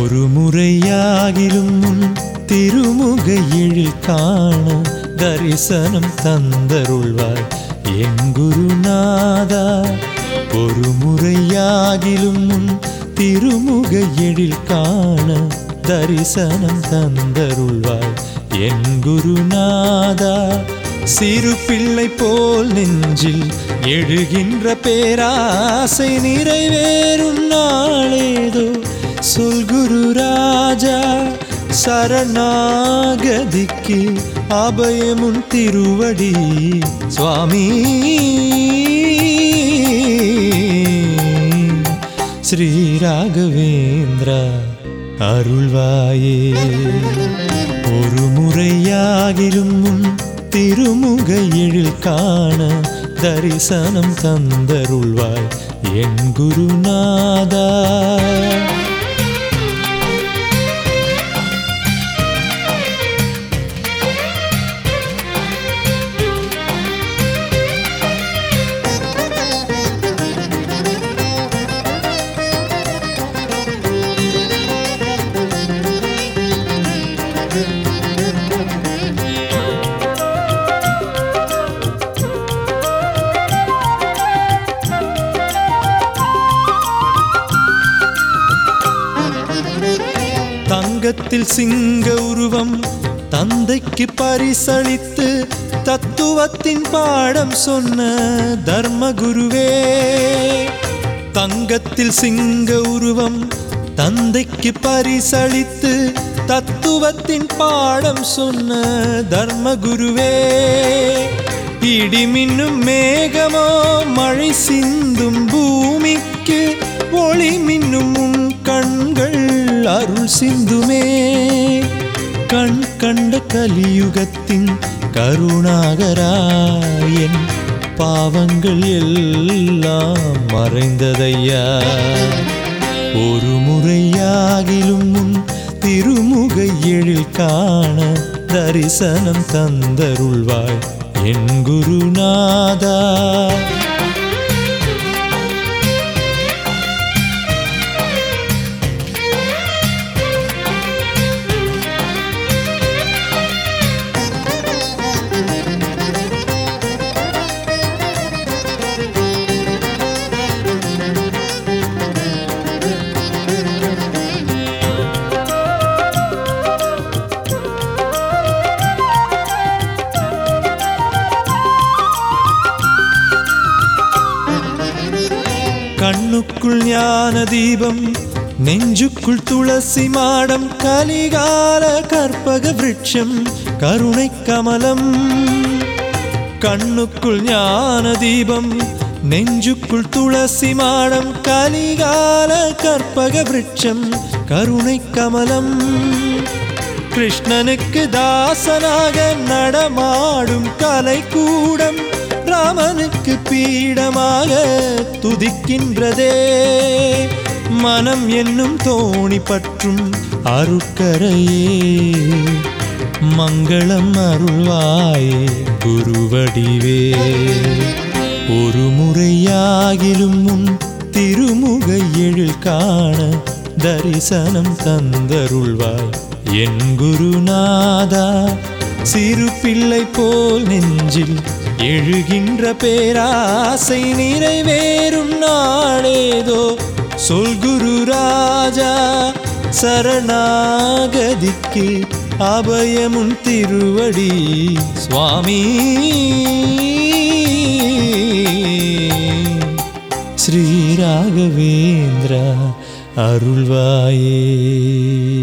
ஒரு முறையாகிலும் உன் திருமுக எழில் காண தரிசனம் தந்தருள்வாய் என் குருநாதா ஒரு முறையாகிலும் உன் திருமுக எழில் காண தரிசனம் தந்தருள்வாய் என் குருநாதா சிறு பிள்ளை போல் நெஞ்சில் எழுகின்ற பேராசை நிறைவேறும் நாளேதோ சொல் குரு ராஜா சரணாகதிக்கு அபயமுன் திருவடி சுவாமி ஸ்ரீ ராகவேந்திரா அருள்வாயே ஒரு முறையாகிலும் உன் திருமுக எழில் காண தரிசனம் தந்தருள்வாய் என் குருநாதா தங்கத்தில் சிங்க உருவம் தந்தைக்கு பரிசளித்து தத்துவத்தின் பாடம் சொன்ன தர்மகுருவே தங்கத்தில் சிங்க உருவம் தந்தைக்கு பரிசளித்து தத்துவத்தின் பாடம் சொன்ன தர்மகுருவே இடிமின்னும் மேகமோ மழை சிந்தும் பூமிக்கு ஒளி மின்னும் உன் கண்கள் அருள் சிந்துமே கண் கண்ட கலியுகத்தின் கருணாகராயன் பாவங்கள் எல்லாம் மறைந்ததையா ஒரு முறையாகிலும் உன் திருமுக எழில் காண தரிசனம் தந்தருள்வாய் என் குருநாதா கண்ணுக்குள் ஞான தீபம் நெஞ்சுக்குள் துளசி மாடம் கலிகால கற்பக விருட்சம் கருணை கமலம் கண்ணுக்குள் ஞான தீபம் நெஞ்சுக்குள் துளசி மாடம் கலிகால கற்பக விருட்சம் கருணை கமலம் கிருஷ்ணனுக்கு தாசனாக நடமாடும் கலை கூடம் ராமனுக்கு பீடமாக துதிக்கின்றதே மனம் என்னும் தோணி பற்றும் அருட்கரையே மங்களம் அருள்வாயே குருவடிவே ஒரு முறையாகிலும் உன் திருமுக எழில் காண தரிசனம் தந்தருள்வாய் என் குருநாதா சிறு பிள்ளை போல் நெஞ்சில் எழுகின்ற பேராசை நிறைவேறும் நாளேதோ சொல் குரு ராஜா சரணாகதிக்கு அபயமுன் திருவடி சுவாமி ஸ்ரீ ராகவேந்திரா அருள்வாயே